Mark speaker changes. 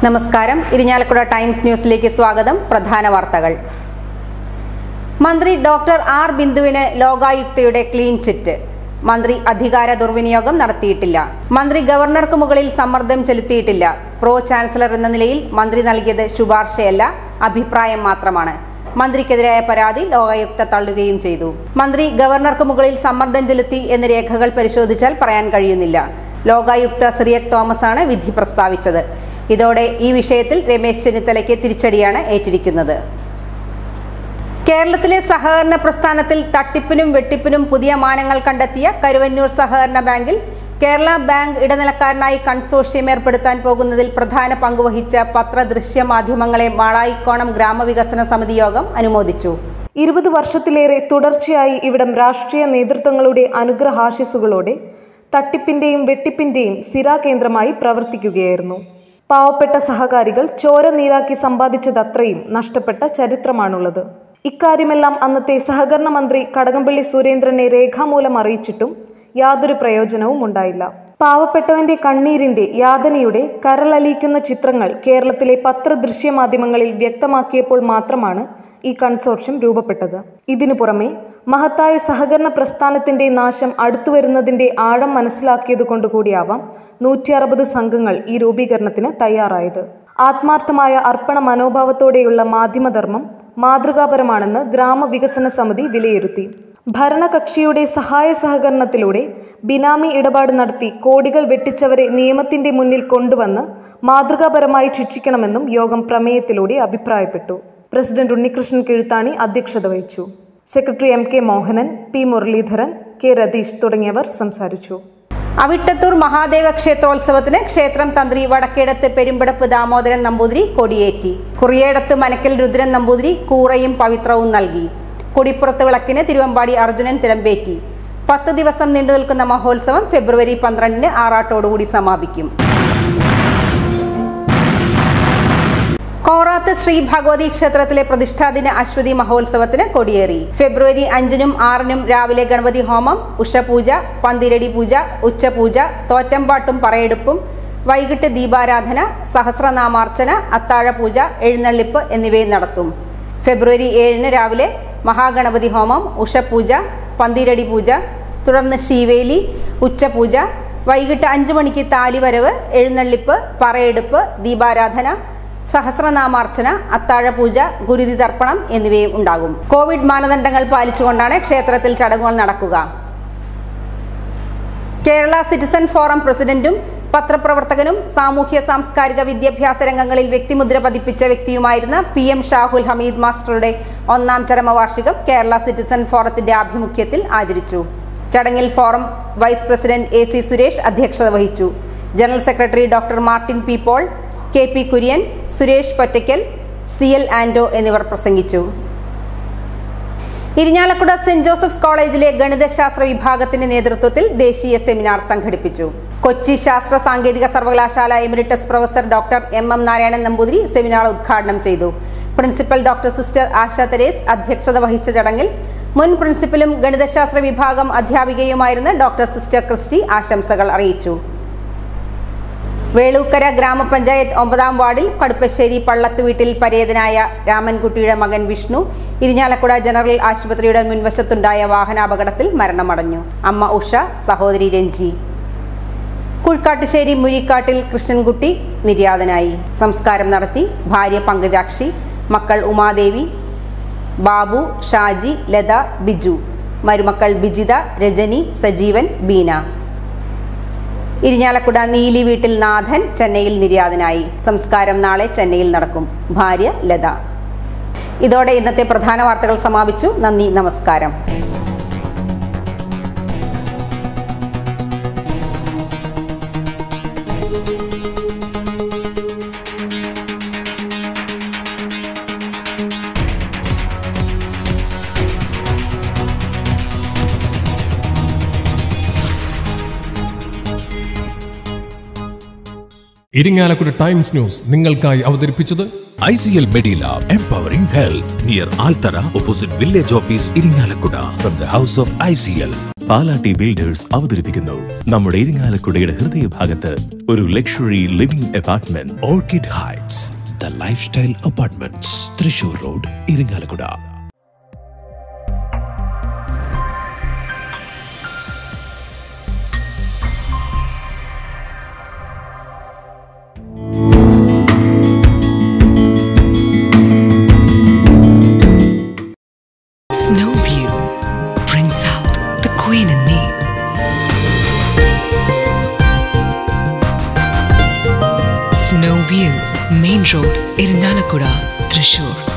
Speaker 1: നമസ്കാരം ഇരിഞ്ഞാലക്കുട ടൈംസ് ന്യൂസിലേക്ക് സ്വാഗതം പ്രധാന വാർത്തകൾ മന്ത്രി ഡോക്ടർ ആർ ബിന്ദുവിന് ലോകായുക്തയുടെ ക്ലീൻ ചിറ്റ് മന്ത്രി അധികാര ദുർവിനിയോഗം നടത്തിയിട്ടില്ല മന്ത്രി ഗവർണർക്ക് മുകളിൽ സമ്മർദ്ദം ചെലുത്തിയിട്ടില്ല പ്രോ ചാൻസലർ എന്ന നിലയിൽ മന്ത്രി നൽകിയത് ശുപാർശയല്ല അഭിപ്രായം മാത്രമാണ് മന്ത്രിക്കെതിരായ പരാതി ലോകായുക്ത തള്ളുകയും ചെയ്തു മന്ത്രി ഗവർണർക്ക് മുകളിൽ സമ്മർദ്ദം ചെലുത്തി എന്ന് രേഖകൾ പരിശോധിച്ചാൽ പറയാൻ കഴിയുന്നില്ല ലോകായുക്ത സിറിയക് തോമസ് ആണ് വിധി പ്രസ്താവിച്ചത് ഇതോടെ ഈ വിഷയത്തിൽ രമേശ് ചെന്നിത്തലയ്ക്ക് തിരിച്ചടിയാണ് ഏറ്റിരിക്കുന്നത് കേരളത്തിലെ സഹകരണ പ്രസ്ഥാനത്തിൽ തട്ടിപ്പിനും വെട്ടിപ്പിനും പുതിയ മാനങ്ങൾ കണ്ടെത്തിയ കരുവന്നൂർ സഹകരണ ബാങ്കിൽ കേരള ബാങ്ക് ഇടനിലക്കാരനായി കൺസോർഷ്യം ഏർപ്പെടുത്താൻ പോകുന്നതിൽ പ്രധാന പങ്കുവഹിച്ച പത്രദൃശ്യ മാധ്യമങ്ങളെ മാളായിക്കോണം ഗ്രാമവികസന സമിതി യോഗം അനുമോദിച്ചു
Speaker 2: ഇരുപത് വർഷത്തിലേറെ തുടർച്ചയായി ഇവിടം രാഷ്ട്രീയ നേതൃത്വങ്ങളുടെ അനുഗ്രഹാശിസുകളോടെ തട്ടിപ്പിന്റെയും വെട്ടിപ്പിന്റെയും സിരാകേന്ദ്രമായി പ്രവർത്തിക്കുകയായിരുന്നു പാവപ്പെട്ട സഹകാരികൾ ചോര നീരാക്കി സമ്പാദിച്ചതത്രയും നഷ്ടപ്പെട്ട ചരിത്രമാണുള്ളത് ഇക്കാര്യമെല്ലാം അന്നത്തെ സഹകരണ മന്ത്രി കടകംപള്ളി സുരേന്ദ്രനെ രേഖാമൂലം അറിയിച്ചിട്ടും യാതൊരു പ്രയോജനവും ഉണ്ടായില്ല പാവപ്പെട്ടവന്റെ കണ്ണീരിന്റെ യാതനയുടെ കരളലിയിക്കുന്ന ചിത്രങ്ങൾ കേരളത്തിലെ പത്രദൃശ്യമാധ്യമങ്ങളിൽ വ്യക്തമാക്കിയപ്പോൾ മാത്രമാണ് ഈ കൺസോർഷ്യം രൂപപ്പെട്ടത് ഇതിനു പുറമെ മഹത്തായ സഹകരണ പ്രസ്ഥാനത്തിന്റെ നാശം അടുത്തുവരുന്നതിന്റെ ആഴം മനസ്സിലാക്കിയതുകൊണ്ടുകൂടിയാവാം നൂറ്റി അറുപത് സംഘങ്ങൾ ഈ രൂപീകരണത്തിന് തയ്യാറായത് ആത്മാർത്ഥമായ അർപ്പണ മനോഭാവത്തോടെയുള്ള മാധ്യമധർമ്മം മാതൃകാപരമാണെന്ന് ഗ്രാമവികസന സമിതി വിലയിരുത്തി ഭരണകക്ഷിയുടെ സഹായ സഹകരണത്തിലൂടെ ബിനാമി ഇടപാട് നടത്തി കോടികൾ വെട്ടിച്ചവരെ നിയമത്തിന്റെ മുന്നിൽ കൊണ്ടുവന്ന് മാതൃകാപരമായി ശിക്ഷിക്കണമെന്നും യോഗം പ്രമേയത്തിലൂടെ അഭിപ്രായപ്പെട്ടു പ്രസിഡന്റ് ഉണ്ണികൃഷ്ണൻ കിഴുത്താണി അധ്യക്ഷത വഹിച്ചു secretary M K Mohanan P Muralidharan K Ratheesh തുടങ്ങിയവർ സംസാരിച്ചു
Speaker 1: അവിട്ടത്തൂർ മഹാദേവ ക്ഷേത്രോത്സവത്തിന് ക്ഷേത്രം തന്ത്രി വടക്കേടത്ത് പെരുമ്പടപ്പ് ദാമോദരൻ നമ്പൂതിരി കൊടിയേറ്റി കുറിയേടത്ത് മനക്കൽ രുദ്രൻ നമ്പൂതിരി കൂറയും പവിത്രവും നൽകി കൊടിപ്പുറത്ത് വിളക്കിന് തിരുവമ്പാടി അർജുനൻ തിരമ്പേറ്റി പത്ത് ദിവസം നീണ്ടു നിൽക്കുന്ന മഹോത്സവം ഫെബ്രുവരി പന്ത്രണ്ടിന് ആറാട്ടോടുകൂടി സമാപിക്കും കോറാത്ത് ശ്രീ ഭഗവതി ക്ഷേത്രത്തിലെ പ്രതിഷ്ഠാദിന അശ്വതി മഹോത്സവത്തിന് കൊടിയേറി ഫെബ്രുവരി അഞ്ചിനും ആറിനും രാവിലെ ഗണപതി ഹോമം ഉഷപൂജ പന്തിരടി പൂജ ഉച്ചപൂജ തോറ്റമ്പാട്ടും പറയെടുപ്പും വൈകിട്ട് ദീപാരാധന സഹസ്രനാമാർച്ചന അത്താഴപൂജ എഴുന്നള്ളിപ്പ് എന്നിവയും നടത്തും ഫെബ്രുവരി ഏഴിന് രാവിലെ മഹാഗണപതി ഹോമം ഉഷപൂജ പന്തിരടി പൂജ തുടർന്ന് ശീവേലി ഉച്ചപൂജ വൈകിട്ട് അഞ്ചു മണിക്ക് താലിവരവ് എഴുന്നള്ളിപ്പ് പറയെടുപ്പ് ദീപാരാധന സഹസ്രനാമാർച്ചന അത്താഴപൂജ ഗുരുതി തർപ്പണം എന്നിവയും ഉണ്ടാകും കോവിഡ് മാനദണ്ഡങ്ങൾ പാലിച്ചുകൊണ്ടാണ് ക്ഷേത്രത്തിൽ ചടങ്ങുകൾ നടക്കുക കേരള സിറ്റിസൺ ഫോറം പ്രസിഡന്റും പത്രപ്രവർത്തകനും സാമൂഹ്യ സാംസ്കാരിക വിദ്യാഭ്യാസ രംഗങ്ങളിൽ വ്യക്തിമുദ്ര പതിപ്പിച്ച വ്യക്തിയുമായിരുന്ന പി എം ഷാഹുൽ ഹമീദ് മാസ്റ്ററുടെ ഒന്നാം ചരമവാർഷികം കേരള സിറ്റിസൺ ഫോറത്തിന്റെ ആഭിമുഖ്യത്തിൽ ആചരിച്ചു ചടങ്ങിൽ forum vice president A C Suresh അധ്യക്ഷത വഹിച്ചു general secretary doctor Martin P Paul K P Kurian Suresh Pottakkal C L Ando എന്നിവർ പ്രസംഗിച്ചു ഇരിഞ്ഞാലക്കുട സെന്റ് ജോസഫ്സ് കോളേജിലെ ഗണിതശാസ്ത്ര വിഭാഗത്തിന്റെ നേതൃത്വത്തിൽ ദേശീയ സെമിനാർ സംഘടിപ്പിച്ചു കൊച്ചി ശാസ്ത്ര സാങ്കേതിക സർവകലാശാല emeritus professor doctor M M Narayanan Namboothiri seminar ഉദ്ഘാടനം ചെയ്തു principal doctor sister Asha Therese അധ്യക്ഷത വഹിച്ച ചടങ്ങിൽ മുൻ പ്രിൻസിപ്പലും ഗണിതശാസ്ത്ര വിഭാഗം അധ്യാപികയുമായിരുന്ന ഡോക്ടർ സിസ്റ്റർ ക്രിസ്റ്റി ആശംസകൾ അറിയിച്ചു വേളൂക്കര ഗ്രാമപഞ്ചായത്ത് ഒമ്പതാം വാർഡിൽ കടുപ്പശ്ശേരി പള്ളത്ത് വീട്ടിൽ പരേതനായ രാമൻകുട്ടിയുടെ മകൻ വിഷ്ണു ഇരിഞ്ഞാലക്കുട ജനറൽ ആശുപത്രിയുടെ മുൻവശത്തുണ്ടായ വാഹനാപകടത്തിൽ മരണമടഞ്ഞു അമ്മ ഉഷ സഹോദരി രഞ്ജി കുഴ്ക്കാട്ടുശ്ശേരി മുരിക്കാട്ടിൽ കൃഷ്ണൻകുട്ടി നിര്യാതനായി സംസ്കാരം നടത്തി ഭാര്യ പങ്കജാക്ഷി മക്കൾ ഉമാദേവി ബാബു ഷാജി ലത ബിജു മരുമക്കൾ ബിജിത രജനി സജീവൻ ബീന ഇരിഞ്ഞാലക്കുട നീലി വീട്ടിൽ നാഥൻ ചെന്നൈയിൽ നിര്യാതനായി സംസ്കാരം നാളെ ചെന്നൈയിൽ നടക്കും ഭാര്യ ലത ഇതോടെ ഇന്നത്തെ പ്രധാന വാർത്തകൾ സമാപിച്ചു നന്ദി നമസ്കാരം
Speaker 3: ഇരിങ്ങാലക്കുട ടൈംസ് ന്യൂസ് നിങ്ങൾക്കായി അവതരിപ്പിച്ചത്
Speaker 4: ICL Medilab Empowering Health near Altara opposite Village Office Iringalakkuda from the House of ICL. Palatty builders അവതരിപ്പിക്കുന്നു നമ്മുടെ ഇരിങ്ങാലക്കുടയുടെ ഹൃദയഭാഗത്ത് ഒരു luxury living apartment
Speaker 5: Orchid Heights the lifestyle apartments Thrissur road Irinjalakuda
Speaker 6: Snow View brings out the queen in me. Snow View, Main Road, Irinalakuda, Thrissur.